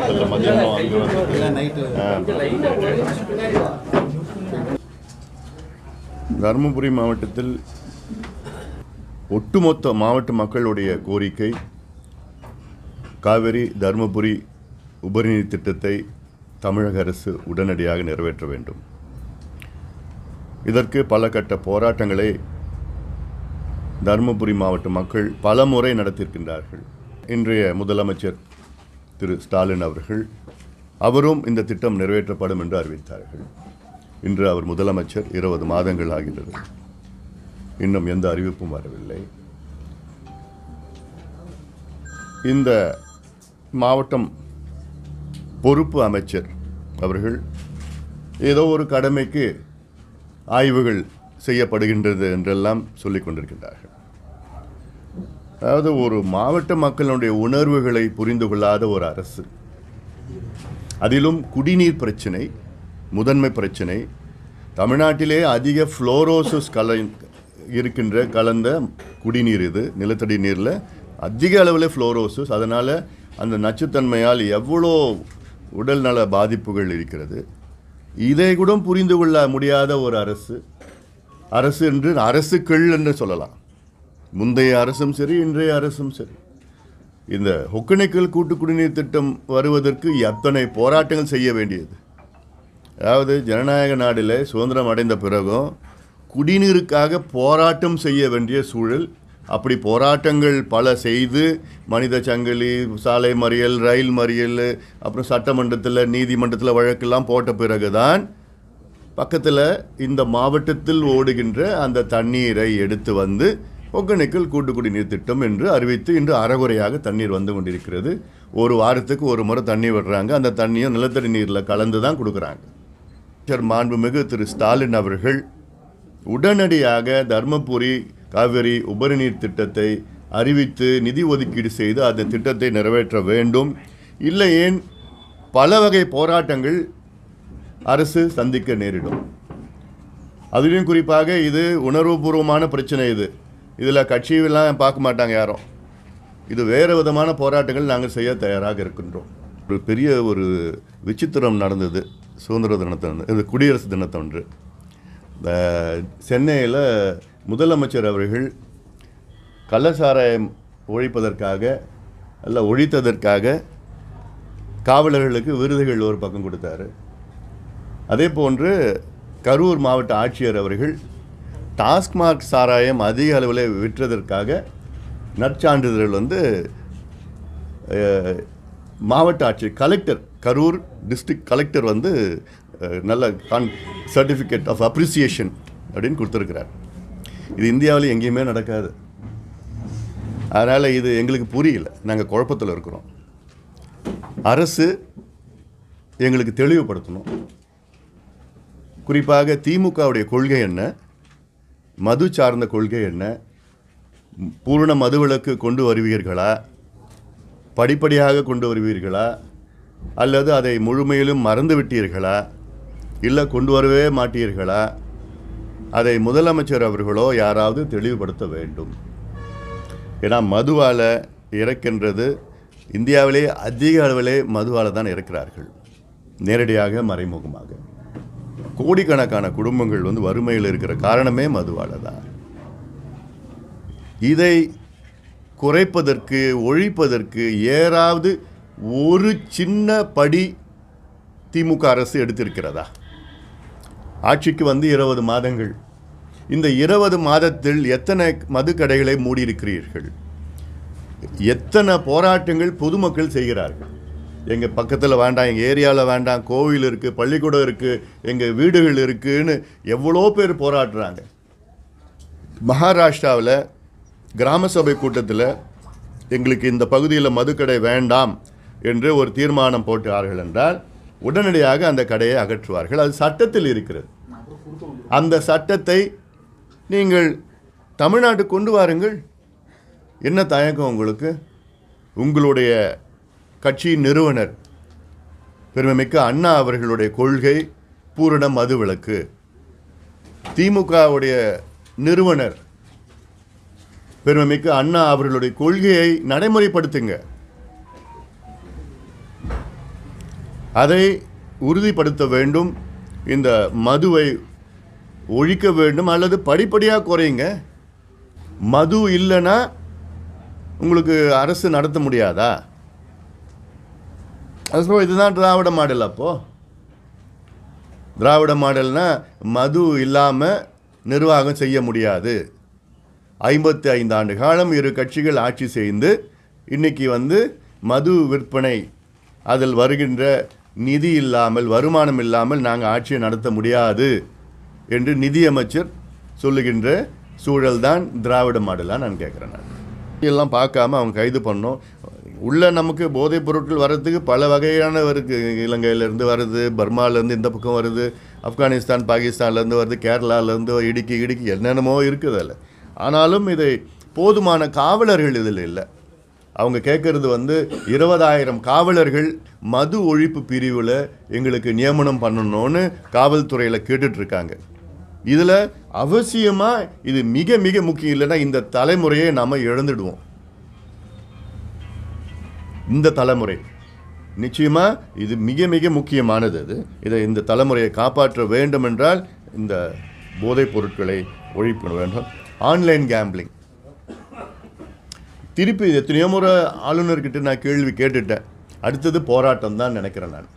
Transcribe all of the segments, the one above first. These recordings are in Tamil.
இல்லை மதியானம் அங்கே வந்து இல்லை நைட்டு தருமபுரி மாவட்டத்தில் ஒட்டுமொத்த மாவட்ட மக்களுடைய கோரிக்கை காவிரி தருமபுரி உபரிநீர் திட்டத்தை தமிழக அரசு உடனடியாக நிறைவேற்ற வேண்டும் இதற்கு பல கட்ட போராட்டங்களை தருமபுரி மாவட்ட மக்கள் பல முறை நடத்தியிருக்கின்றார்கள் இன்றைய முதலமைச்சர் திரு ஸ்டாலின் அவர்கள் அவரும் இந்த திட்டம் நிறைவேற்றப்படும் என்று அறிவித்தார்கள் இன்று அவர் முதலமைச்சர் இருபது மாதங்கள் ஆகிறது இன்னும் எந்த அறிவிப்பும் வரவில்லை இந்த மாவட்டம் பொறுப்பு அமைச்சர் அவர்கள் ஏதோ ஒரு கடமைக்கு ஆய்வுகள் செய்யப்படுகின்றது என்றெல்லாம் சொல்லிக் கொண்டிருக்கின்றார்கள் அதாவது ஒரு மாவட்ட மக்களுடைய உணர்வுகளை புரிந்து கொள்ளாத ஒரு அரசு அதிலும் குடிநீர் பிரச்சனை முதன்மை பிரச்சனை தமிழ்நாட்டிலே அதிக ஃப்ளோரோசிஸ் கல இருக்கின்ற கலந்த குடிநீர் இது நிலத்தடி நீரில் அதிக அளவில் ஃப்ளோரோசிஸ் அதனால் அந்த நச்சுத்தன்மையால் எவ்வளோ உடல்நல பாதிப்புகள் இருக்கிறது இதை கூட புரிந்து கொள்ள முடியாத ஒரு அரசு அரசு என்று அரசுகள் என்று சொல்லலாம் முந்தைய அரசும் சரி இன்றைய அரசும் சரி இந்த ஒக்கணைக்கல் கூட்டு குடிநீர் திட்டம் வருவதற்கு எத்தனை போராட்டங்கள் செய்ய வேண்டியது அதாவது ஜனநாயக நாடில் சுதந்திரம் அடைந்த பிறகும் குடிநீருக்காக போராட்டம் செய்ய வேண்டிய சூழல் அப்படி போராட்டங்கள் பல செய்து மனித சங்கிலி சாலை மறியல் ரயில் மறியல் அப்புறம் சட்டமன்றத்தில் நீதிமன்றத்தில் வழக்கெல்லாம் போட்ட பிறகுதான் பக்கத்தில் இந்த மாவட்டத்தில் ஓடுகின்ற அந்த தண்ணீரை எடுத்து வந்து ஒகேனக்கல் கூட்டு குடிநீர் திட்டம் என்று அறிவித்து இன்று அறகுறையாக தண்ணீர் வந்து கொண்டிருக்கிறது ஒரு வாரத்துக்கு ஒரு முறை தண்ணி விடுறாங்க அந்த தண்ணியை நிலத்தடி நீரில் கலந்து தான் கொடுக்குறாங்க அமைச்சர் மாண்புமிகு திரு ஸ்டாலின் அவர்கள் உடனடியாக தர்மபுரி காவிரி உபரிநீர் திட்டத்தை அறிவித்து நிதி ஒதுக்கீடு செய்து அந்த திட்டத்தை நிறைவேற்ற வேண்டும் இல்லை ஏன் பல வகை போராட்டங்கள் அரசு சந்திக்க நேரிடும் அதுலேயும் குறிப்பாக இது உணர்வுபூர்வமான பிரச்சனை இது இதில் கட்சியெல்லாம் பார்க்க மாட்டாங்க யாரும் இது வேறு விதமான போராட்டங்கள் நாங்கள் செய்ய தயாராக இருக்கின்றோம் ஒரு பெரிய ஒரு விசித்திரம் நடந்தது சுதந்திர தினத்தன்று இது குடியரசு தினத்தன்று இந்த சென்னையில் முதலமைச்சர் அவர்கள் கள்ளசாராயம் ஒழிப்பதற்காக அல்ல ஒழித்ததற்காக காவலர்களுக்கு விருதுகள் ஒரு பக்கம் கொடுத்தாரு அதே போன்று கரூர் மாவட்ட ஆட்சியர் அவர்கள் டாஸ்மார்க் சாராயம் அதிக அளவில் விற்றதற்காக நற்சான்றிதழ் வந்து அஹ், மாவட்ட ஆட்சியர் கலெக்டர் கரூர் டிஸ்ட்ரிக்ட் கலெக்டர் வந்து அஹ், நல்ல கான் சர்டிஃபிகேட் ஆஃப் அப்ரிசியேஷன் அப்படின்னு கொடுத்துருக்கிறார் இது இந்தியாவில் எங்கேயுமே நடக்காது அதனால் இது எங்களுக்கு புரியல நாங்கள் குழப்பத்தில் இருக்கிறோம் அரசு எங்களுக்கு தெளிவுபடுத்தணும் குறிப்பாக திமுகவுடைய கொள்கை என்ன மது சார்ந்த கொள்கை என்ன ம், பூரண மதுவிலக்கு கொண்டு வருவீர்களா படிப்படியாக கொண்டு வருவீர்களா அல்லது அதை முழுமையிலும் மறந்து விட்டீர்களா இல்லை கொண்டு வரவே மாட்டீர்களா அதை முதலமைச்சர் அவர்களோ யாராவது தெளிவுபடுத்த வேண்டும் ஏன்னா மதுவால் இறக்கின்றது இந்தியாவிலே அதிக அளவிலே மதுவால் தான் இறக்கிறார்கள் நேரடியாக மறைமுகமாக கோடிக்கணக்கான குடும்பங்கள் வந்து வறுமையில் இருக்கிற காரணமே மதுவால தான் இதை குறைப்பதற்கு ஒழிப்பதற்கு ஏறாவது ஒரு சின்ன படி திமுக அரசு எடுத்திருக்கிறதா ஆட்சிக்கு வந்து இருபது மாதங்கள் இந்த இருபது மாதத்தில் எத்தனை மதுக்கடைகளை மூடியிருக்கிறீர்கள் எத்தனை போராட்டங்கள் பொதுமக்கள் செய்கிறார்கள் எங்கள் பக்கத்தில் வேண்டாம் எங்கள் ஏரியாவில் வேண்டாம் கோவில் இருக்குது பள்ளிக்கூடம் இருக்குது எங்கள் வீடுகள் இருக்குன்னு எவ்வளோ பேர் போராடுறாங்க மகாராஷ்டிராவில் கிராம சபை கூட்டத்தில் எங்களுக்கு இந்த பகுதியில் மதுக்கடை வேண்டாம் என்று ஒரு தீர்மானம் போட்டார்கள் என்றால் உடனடியாக அந்த கடையை அகற்றுவார்கள் அது சட்டத்தில் இருக்கிறது அந்த சட்டத்தை நீங்கள் தமிழ்நாட்டுக்கு கொண்டு வாருங்கள் என்ன தயக்கம் உங்களுக்கு உங்களுடைய கட்சியின் நிறுவனர் பெருமைமிக்க அண்ணா அவர்களுடைய கொள்கை பூரண மதுவிலக்கு திமுகவுடைய நிறுவனர் பெருமைமிக்க அண்ணா அவர்களுடைய கொள்கையை நடைமுறைப்படுத்துங்க அதை உறுதிப்படுத்த வேண்டும் இந்த மதுவை ஒழிக்க வேண்டும் அல்லது படிப்படியாக குறையுங்க மது இல்லைன்னா உங்களுக்கு அரசு நடத்த முடியாதா அப்போ இதுதான் திராவிட மாடல் அப்போ திராவிட மாடல்னா மது இல்லாமல் நிர்வாகம் செய்ய முடியாது ஐம்பத்தி ஐந்து ஆண்டு காலம் இரு கட்சிகள் ஆட்சி செய்து இன்னைக்கு வந்து மது விற்பனை அதில் வருகின்ற நிதி இல்லாமல் வருமானம் இல்லாமல் நாங்கள் ஆட்சியை நடத்த முடியாது என்று நிதியமைச்சர் சொல்லுகின்ற சூழல்தான் திராவிட மாடலாக நான் கேட்குறேன் நான் எல்லாம் பார்க்காம அவங்க கைது பண்ணோம் உள்ள நமக்கு போதைப் பொருட்கள் வர்றதுக்கு பல வகையான இருக்குது இலங்கையிலேருந்து வருது பர்மாலேருந்து இந்த பக்கம் வருது ஆப்கானிஸ்தான் பாகிஸ்தான்லேருந்து வருது கேரளாலேருந்து இடுக்கி இடுக்கி என்னென்னமோ இருக்குது அதில் ஆனாலும் இதை போதுமான காவலர்கள் இதில் இல்லை அவங்க கேட்குறது வந்து இருபதாயிரம் காவலர்கள் மது ஒழிப்பு பிரிவில் எங்களுக்கு நியமனம் பண்ணணும்னு காவல்துறையில் கேட்டுட்ருக்காங்க இதில் அவசியமாக இது மிக மிக முக்கியம் இல்லைன்னா இந்த தலைமுறையை நாம் இழந்துடுவோம் இந்த தலைமுறை நிச்சயமாக இது மிக மிக முக்கியமானது அது இதை இந்த தலைமுறையை காப்பாற்ற வேண்டும் என்றால் இந்த போதைப் பொருட்களை ஒழிப்பு வேண்டும் ஆன்லைன் கேம்பிளிங் திருப்பி எத்தனையோ முறை ஆளுநர்கிட்ட நான் கேள்வி கேட்டுட்டேன் அடுத்தது போராட்டம் தான் நினைக்கிறேன் நான்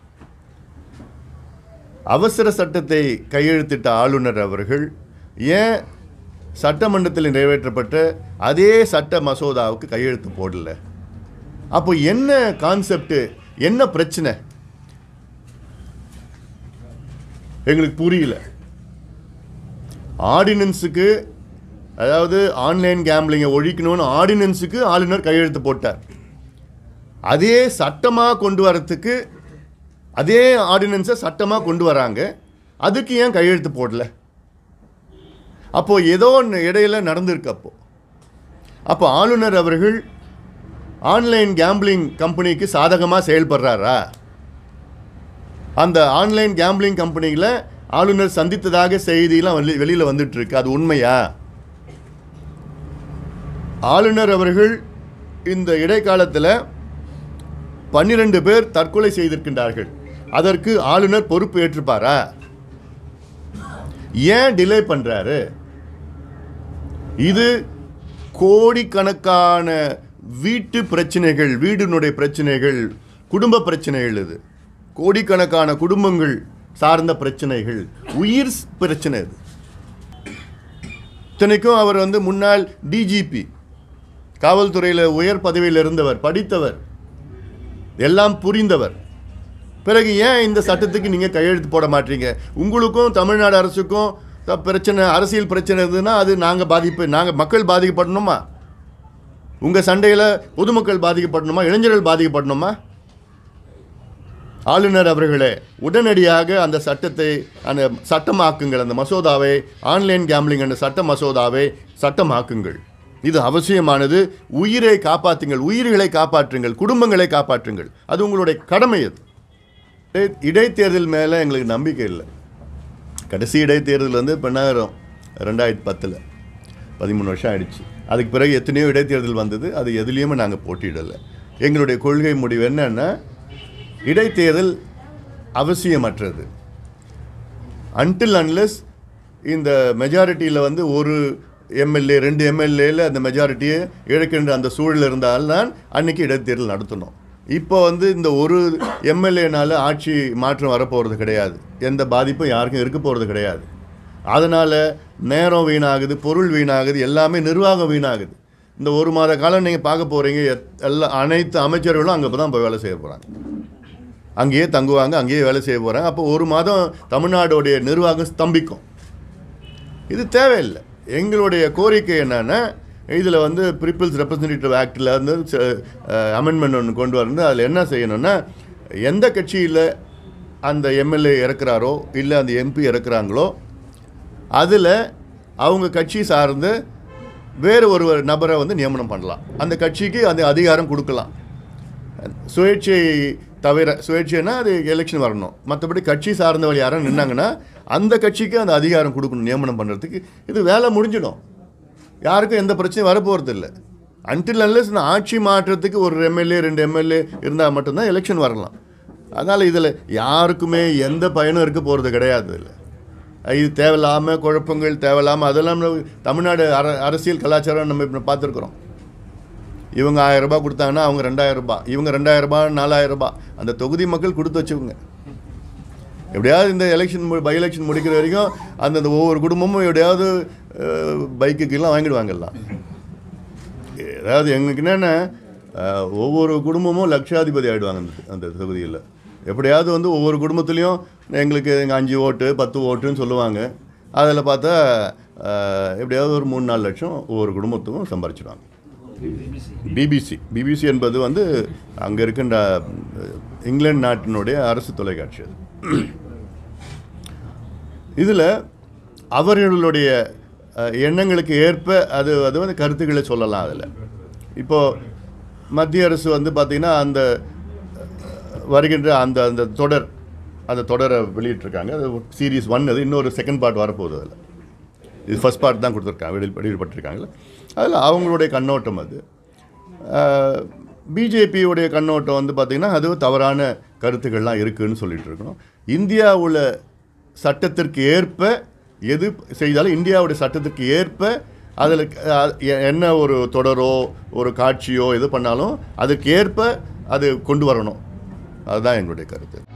அவசர சட்டத்தை கையெழுத்திட்ட ஆளுநர் அவர்கள் ஏன் சட்டமன்றத்தில் நிறைவேற்றப்பட்ட அதே சட்ட மசோதாவுக்கு கையெழுத்து போடல அப்போ என்ன கான்செப்ட் என்ன பிரச்சனை எங்களுக்கு புரியல ஆர்டினன்ஸுக்கு அதாவது ஆன்லைன் கேம்பிளிங்கை ஒழிக்கணும்னு ஆர்டினன்ஸுக்கு ஆளுநர் கையெழுத்து போட்டார் அதே சட்டமாக கொண்டு வரத்துக்கு அதே ஆர்டினன்ஸை சட்டமாக கொண்டு வராங்க அதுக்கு ஏன் கையெழுத்து போடல அப்போது ஏதோ ஒன்று இடையில நடந்திருக்கு அப்போ அப்போ ஆளுநர் அவர்கள் ஆன்லைன் கேம்பிளிங் கம்பெனிக்கு சாதகமாக செயல்படுறாரா அந்த ஆன்லைன் கேம்பிளிங் கம்பெனியில் ஆளுநர் சந்தித்ததாக செய்தியெல்லாம் வெளி வெளியில் வந்துட்டு இருக்கு அது உண்மையா ஆளுநர் அவர்கள் இந்த இடைக்காலத்தில் பன்னிரண்டு பேர் தற்கொலை செய்திருக்கின்றார்கள் அதற்கு ஆளுநர் பொறுப்பு ஏற்றுப்பாரா ஏன் டிலே பண்றாரு இது கோடிக்கணக்கான வீட்டு பிரச்சனைகள் வீடினுடைய பிரச்சனைகள் குடும்ப பிரச்சனைகள் இது கோடிக்கணக்கான குடும்பங்கள் சார்ந்த பிரச்சனைகள் உயிர் பிரச்சனை இது இத்தனைக்கும் அவர் வந்து முன்னாள் டிஜிபி காவல்துறையில் உயர் பதவியில் இருந்தவர் படித்தவர் எல்லாம் புரிந்தவர் பிறகு ஏன் இந்த சட்டத்துக்கு நீங்கள் கையெழுத்து போட மாட்டீங்க உங்களுக்கும் தமிழ்நாடு அரசுக்கும் த- பிரச்சனை அரசியல் பிரச்சனை இருந்ததுன்னா அது நாங்கள் பாதிப்பு நாங்கள் மக்கள் பாதிக்கப்படணுமா உங்கள் சண்டையில் பொதுமக்கள் பாதிக்கப்படணுமா இளைஞர்கள் பாதிக்கப்படணுமா ஆளுநர் அவர்களே உடனடியாக அந்த சட்டத்தை அந்த சட்டமாக்குங்கள் அந்த மசோதாவை ஆன்லைன் கேம்லிங் என்ற சட்ட மசோதாவை சட்டமாக்குங்கள் இது அவசியமானது உயிரை காப்பாற்றுங்கள் உயிர்களை காப்பாற்றுங்கள் குடும்பங்களை காப்பாற்றுங்கள் அது உங்களுடைய கடமை அது இடை- இடைத்தேர்தல் மேலே எங்களுக்கு நம்பிக்கை இல்லை கடைசி இடைத்தேர்தல் வந்து பெண்ணாயிரம் ரெண்டாயிரத்தி பத்தில் பதிமூணு வருஷம் ஆயிடுச்சு அதுக்கு பிறகு எத்தனையோ இடைத்தேர்தல் வந்தது அது எதுலேயுமே நாங்கள் போட்டியிடலை எங்களுடைய கொள்கை முடிவு என்னன்னா இடைத்தேர்தல் அவசியமற்றது அன்டில் அன்லெஸ் இந்த மெஜாரிட்டியில் வந்து ஒரு எம்எல்ஏ ரெண்டு எம்எல்ஏல அந்த மெஜாரிட்டியை இழக்கின்ற அந்த சூழல் இருந்தால்தான் அன்னைக்கு இடைத்தேர்தல் நடத்தணும் இப்போ வந்து இந்த ஒரு எம்எல்ஏனால ஆட்சி மாற்றம் வரப்போகிறது கிடையாது எந்த பாதிப்பும் யாருக்கும் இருக்க போகிறது கிடையாது அதனால் நேரம் வீணாகுது பொருள் வீணாகுது எல்லாமே நிர்வாகம் வீணாகுது இந்த ஒரு மாத காலம் நீங்கள் பார்க்க போகிறீங்க எல்லா அனைத்து அமைச்சர்களும் அங்கே தான் போய் வேலை செய்ய போகிறாங்க அங்கேயே தங்குவாங்க அங்கேயே வேலை செய்ய போகிறாங்க அப்போ ஒரு மாதம் தமிழ்நாடுடைய நிர்வாகம் ஸ்தம்பிக்கும் இது தேவையில்லை எங்களுடைய கோரிக்கை என்னன்னா இதில் வந்து பீப்புள்ஸ் ரெப்ரசன்டேட்டிவ் ஆக்டில் வந்து அமெண்ட்மெண்ட் ஒன்று கொண்டு வந்து அதில் என்ன செய்யணும்னா எந்த கட்சியில் அந்த எம்எல்ஏ இறக்குறாரோ இல்லை அந்த எம்பி இறக்குறாங்களோ அதில் அவங்க கட்சி சார்ந்து வேறு ஒரு நபரை வந்து நியமனம் பண்ணலாம் அந்த கட்சிக்கு அந்த அதிகாரம் கொடுக்கலாம் சுயேட்சை தவிர சுயேட்சைனா அது எலெக்ஷன் வரணும் மற்றபடி கட்சி சார்ந்தவர்கள் யாரும் நின்னாங்கன்னா அந்த கட்சிக்கு அந்த அதிகாரம் கொடுக்கணும் நியமனம் பண்ணுறதுக்கு இது வேலை முடிஞ்சிடும் யாருக்கும் எந்த பிரச்சனையும் வரப்போகிறது இல்லை அன்டில் அன்லெஸ் நான் ஆட்சி மாற்றத்துக்கு ஒரு எம்எல்ஏ ரெண்டு எம்எல்ஏ இருந்தால் மட்டும்தான் எலெக்ஷன் வரலாம் அதனால் இதில் யாருக்குமே எந்த பயனும் இருக்க போகிறது கிடையாது இதில் இது தேவையில்லாமல் குழப்பங்கள் தேவையில்லாமல் அதெல்லாம் நம்ம தமிழ்நாடு அர அரசியல் கலாச்சாரம் நம்ம இப்போ பார்த்துருக்குறோம் இவங்க ஆயிரம் ரூபாய் கொடுத்தாங்கன்னா அவங்க ரெண்டாயிரம் ரூபாய் இவங்க ரெண்டாயிரம் ரூபாய் நாலாயிரம் ரூபாய் அந்த தொகுதி மக்கள் கொடுத்து வச்சுக்கோங்க எப்படியாவது இந்த எலெக்ஷன் பை எலெக்ஷன் முடிக்கிற வரைக்கும் அந்தந்த ஒவ்வொரு குடும்பமும் எப்படியாவது பைக்குக்கெல்லாம் வாங்கிடுவாங்கல்லாம் அதாவது எங்களுக்கு என்னென்ன அஹ், ஒவ்வொரு குடும்பமும் லட்சாதிபதி ஆகிடுவாங்க அந்த அந்த தொகுதியில் எப்படியாவது வந்து ஒவ்வொரு குடும்பத்துலேயும் எங்களுக்கு எங்கள் அஞ்சு ஓட்டு பத்து ஓட்டுன்னு சொல்லுவாங்க அதில் பார்த்தா அஹ், எப்படியாவது ஒரு மூணு நாலு லட்சம் ஒவ்வொரு குடும்பத்துக்கும் சம்பாரிச்சிடுவாங்க பிபிசி பிபிசி என்பது வந்து அங்கே இருக்கின்ற அஹ், இங்கிலாந்து நாட்டினுடைய அரசு தொலைக்காட்சி அது இதில் அவர்களுடைய அஹ், எண்ணங்களுக்கு ஏற்ப அது அது வந்து கருத்துக்களை சொல்லலாம் அதில் இப்போது மத்திய அரசு வந்து பார்த்திங்கன்னா அந்த அஹ், வருகின்ற அந்த அந்த தொடர் அந்த தொடரை வெளியிட்டிருக்காங்க அது சீரீஸ் ஒன் அது இன்னொரு செகண்ட் பார்ட் வரப்போகுது அதில் இது ஃபர்ஸ்ட் பார்ட் தான் கொடுத்துருக்காங்க வெளியில் வெளியிடப்பட்டிருக்காங்கல்ல அதில் அவங்களுடைய கண்ணோட்டம் அது பிஜேபியுடைய கண்ணோட்டம் வந்து பார்த்திங்கன்னா அது தவறான கருத்துக்கள்லாம் இருக்குதுன்னு சொல்லிட்டு இருக்கணும் இந்தியாவில் சட்டத்திற்கு ஏற்ப எது செய்தாலும் இந்தியாவுடைய சட்டத்திற்கு ஏற்ப அதில் என்ன ஒரு தொடரோ ஒரு காட்சியோ எது பண்ணாலும் அதுக்கு ஏற்ப அது கொண்டு வரணும் அதுதான் எங்களுடைய கருத்து